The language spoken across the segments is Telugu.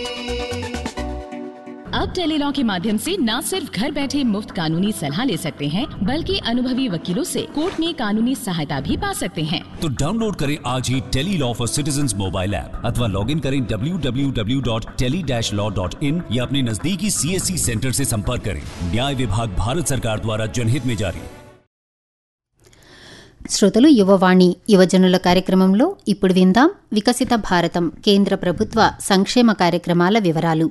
अब टेलीलॉ के माध्यम से न सिर्फ घर बैठे मुफ्त कानूनी सलाह ले सकते हैं बल्कि अनुभवी वकीलों से कोर्ट में कानूनी सहायता भी पा सकते हैं तो डाउनलोड करें आज ही tele law for citizen mobile app अथवा लॉग इन करें www.tele-law.in या अपने नजदीकी सीएससी सेंटर से संपर्क करें न्याय विभाग भारत सरकार द्वारा जनहित में जारी శ్రోతలు యువవాణి యువజనుల కార్యక్రమంలో ఇప్పుడు విందాం వికసిత భారతం కేంద్ర ప్రభుత్వ సంక్షేమ కార్యక్రమాల వివరాలు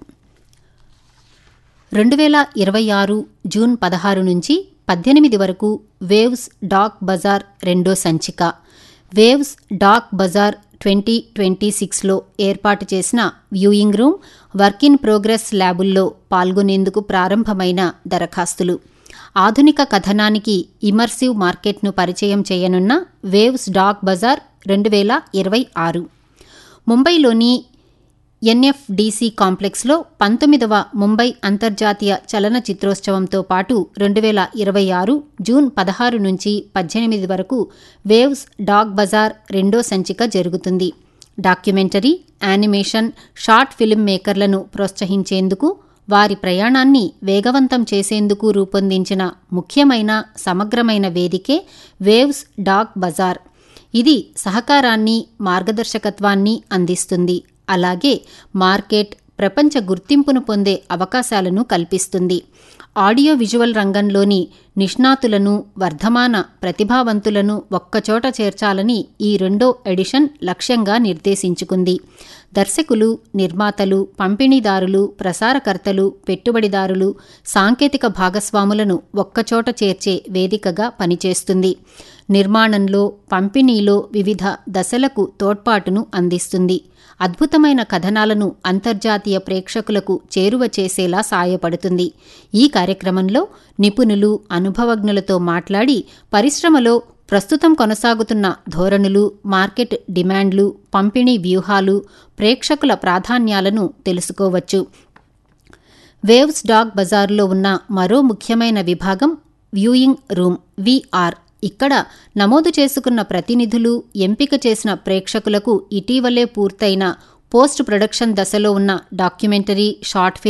రెండు వేల ఇరవై ఆరు జూన్ పదహారు నుంచి పద్దెనిమిది వరకు వేవ్స్ డాక్ బజార్ రెండో సంచిక Waves Doc Bazaar twenty twenty సిక్స్లో ఏర్పాటు చేసిన viewing room work in progress ల్యాబుల్లో పాల్గొనేందుకు ప్రారంభమైన దరఖాస్తులు ఆధునిక కథనానికి ఇమర్సివ్ మార్కెట్ను పరిచయం చేయనున్న వేవ్స్ డాక్ బజార్ రెండు వేల ఇరవై ఆరు ముంబైలోని ఎన్ఎఫ్డిసి కాంప్లెక్స్లో పంతొమ్మిదవ ముంబై అంతర్జాతీయ చలన చిత్రోత్సవంతో పాటు రెండు వేల ఇరవై ఆరు జూన్ పదహారు నుంచి పద్దెనిమిది వరకు వేవ్స్ డాగ్ బజార్ రెండో సంచిక జరుగుతుంది డాక్యుమెంటరీ యానిమేషన్ షార్ట్ ఫిల్మ్ మేకర్లను ప్రోత్సహించేందుకు వారి ప్రయాణాన్ని వేగవంతం చేసేందుకు రూపొందించిన ముఖ్యమైన సమగ్రమైన వేదికే వేవ్స్ డాగ్ బజార్ ఇది సహకారాన్ని మార్గదర్శకత్వాన్ని అందిస్తుంది అలాగే మార్కెట్ ప్రపంచ గుర్తింపును పొందే అవకాశాలను కల్పిస్తుంది ఆడియో విజువల్ రంగంలోని నిష్ణాతులను వర్ధమాన ప్రతిభావంతులను ఒక్కచోట చేర్చాలని ఈ రెండో ఎడిషన్ లక్ష్యంగా నిర్దేశించుకుంది దర్శకులు నిర్మాతలు పంపిణీదారులు ప్రసారకర్తలు పెట్టుబడిదారులు సాంకేతిక భాగస్వాములను ఒక్కచోట చేర్చే వేదికగా పనిచేస్తుంది నిర్మాణంలో పంపిణీలో వివిధ దశలకు తోడ్పాటును అందిస్తుంది అద్భుతమైన కథనాలను అంతర్జాతీయ ప్రేక్షకులకు చేరువ చేసేలా సాయపడుతుంది ఈ కార్యక్రమంలో నిపుణులు అనుభవజ్ఞులతో మాట్లాడి పరిశ్రమలో ప్రస్తుతం కొనసాగుతున్న ధోరణులు మార్కెట్ డిమాండ్లు పంపిణీ వ్యూహాలు ప్రేక్షకుల ప్రాధాన్యాలను తెలుసుకోవచ్చు వేవ్స్ డాగ్ బజార్లో ఉన్న మరో ముఖ్యమైన విభాగం వ్యూయింగ్ రూమ్ విఆర్ ఇక్కడ నమోదు చేసుకున్న ప్రతినిధులు ఎంపిక చేసిన ప్రేక్షకులకు ఇటీవలే పూర్తయిన పోస్ట్ ప్రొడక్షన్ దశలో ఉన్న డాక్యుమెంటరీ షార్ట్ ఫిల్మ్